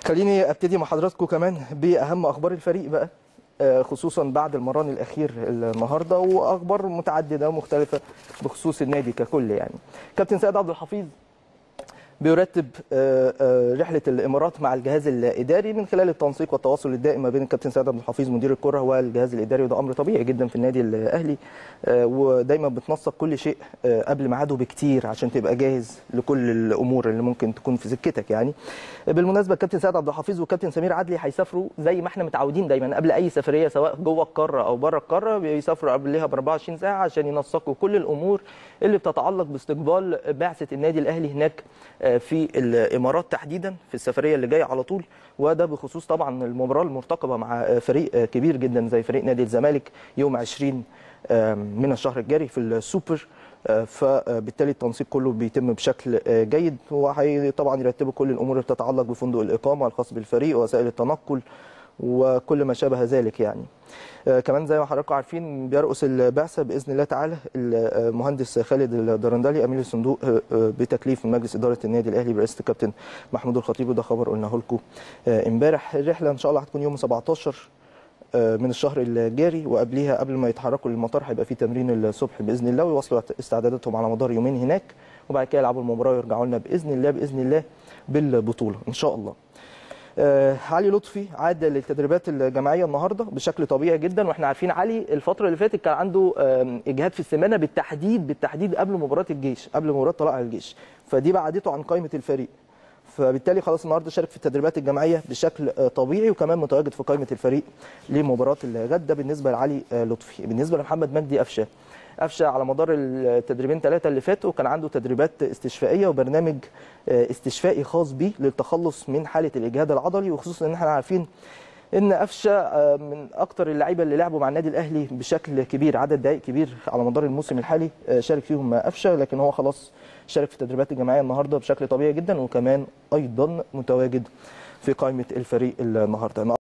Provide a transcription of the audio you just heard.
خليني ابتدي مع حضراتكم كمان باهم اخبار الفريق بقى آه، خصوصا بعد المران الاخير النهارده واخبار متعدده ومختلفه بخصوص النادي ككل يعني كابتن سيد عبد الحفيظ بيرتب آه، آه، رحله الامارات مع الجهاز الاداري من خلال التنسيق والتواصل الدائم ما بين الكابتن سيد عبد الحفيظ مدير الكره والجهاز الاداري وده امر طبيعي جدا في النادي الاهلي آه، ودايما بتنسق كل شيء آه، قبل ميعاده بكتير عشان تبقى جاهز لكل الامور اللي ممكن تكون في سكتك يعني بالمناسبه الكابتن سيد عبد الحفيظ والكابتن سمير عدلي هيسافروا زي ما احنا متعودين دايما قبل اي سفريه سواء جوه القاره او بره القاره بيسافروا قبلها ب 24 ساعه عشان ينسقوا كل الامور اللي بتتعلق باستقبال بعثه النادي الاهلي هناك آه، في الامارات تحديدا في السفريه اللي جايه على طول وده بخصوص طبعا المباراه المرتقبه مع آه، فريق آه، كبير جدا زي فريق نادي الزمالك يوم 20 آه، من الشهر الجاري في السوبر آه، فبالتالي التنسيق كله بيتم بشكل آه، جيد وهي طبعا يرتبوا كل الامور اللي بتتعلق بفندق الاقامه الخاص بالفريق ووسائل التنقل وكل ما شابه ذلك يعني آه، كمان زي ما حضراتكم عارفين بيرقص البعثه باذن الله تعالى المهندس خالد الدرندلي امين الصندوق آه، آه، بتكليف من مجلس اداره النادي الاهلي برئاسه الكابتن محمود الخطيب وده خبر قلناه لكم آه، امبارح الرحله ان شاء الله هتكون يوم 17 آه، من الشهر الجاري وقبليها قبل ما يتحركوا للمطار هيبقى في تمرين الصبح باذن الله ويواصلوا استعداداتهم على مدار يومين هناك وبعد كده يلعبوا المباراه ويرجعوا لنا باذن الله باذن الله بالبطوله ان شاء الله. آه علي لطفي عاد للتدريبات الجماعيه النهارده بشكل طبيعي جدا واحنا عارفين علي الفتره اللي فاتت كان عنده آم، اجهاد في السمانه بالتحديد بالتحديد قبل مباراه الجيش قبل مباراه طلائع الجيش فدي بعدته عن قائمه الفريق فبالتالي خلاص النهارده شارك في التدريبات الجماعيه بشكل آه، طبيعي وكمان متواجد في قائمه الفريق لمباراه الغد ده بالنسبه لعلي آه، لطفي بالنسبه لمحمد مجدي قفشه قفشه على مدار التدريبين ثلاثه اللي فاتوا كان عنده تدريبات استشفائيه وبرنامج آه، استشفائي خاص بيه للتخلص من حاله الاجهاد العضلي وخصوصا ان احنا عارفين ان قفشه آه، من اكتر اللعيبه اللي لعبوا مع النادي الاهلي بشكل كبير عدد دقائق كبير على مدار الموسم الحالي آه، شارك فيهم قفشه لكن هو خلاص شارك في التدريبات الجماعيه النهارده بشكل طبيعي جدا وكمان ايضا متواجد في قائمه الفريق النهارده